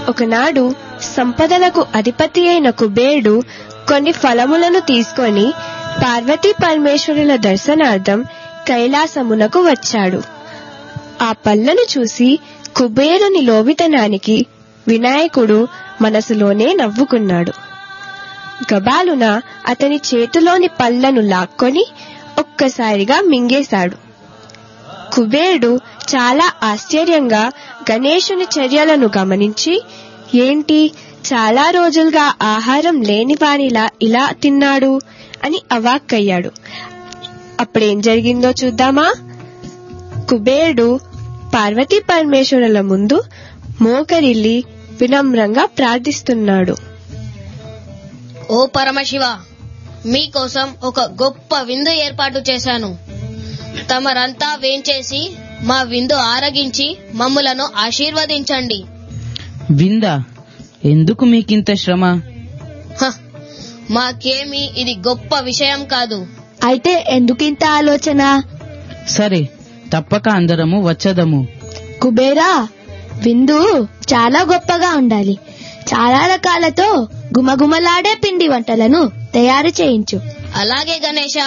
ఒకనాడు సంపదలకు అధిపతి అయిన కుబేరుడు కొన్ని ఫలములను తీసుకొని పార్వతీ పరమేశ్వరుల దర్శనార్థం కైలాసమునకు వచ్చాడు ఆ పళ్ళను చూసి కుబేరుని లోబితనానికి వినాయకుడు మనసులోనే నవ్వుకున్నాడు గబాలున అతని చేతిలోని పళ్ళను లాక్కొని ఒక్కసారిగా మింగేశాడు కుబేరుడు చాలా ఆశ్చర్యంగా గణేశుని చర్యలను గమనించి ఏంటి చాలా రోజులుగా ఆహారం లేని వానిలా ఇలా తిన్నాడు అని అవాక్కయ్యాడు అప్పుడేం జరిగిందో చూద్దామా కుబేరుడు పార్వతీ పరమేశ్వరుల ముందు మోకరిల్లి వినమ్రంగా ప్రార్థిస్తున్నాడు ఓ పరమశివ మీకోసం ఒక గొప్ప విందు ఏర్పాటు చేశాను తమరంతా వేంచేసి మా విందు ఆరగించి మమ్ములను ఆశీర్వదించండి విందా ఎందుకు మీకింత శ్రమ హ, మాకేమీ ఇది గొప్ప విషయం కాదు అయితే ఎందుకింత ఆలోచన సరే తప్పక అందరము వచ్చదము కుబేరా విందు చాలా గొప్పగా ఉండాలి చాలా రకాలతో గుమగుమలాడే పిండి వంటలను తయారు చేయించు అలాగే గణేష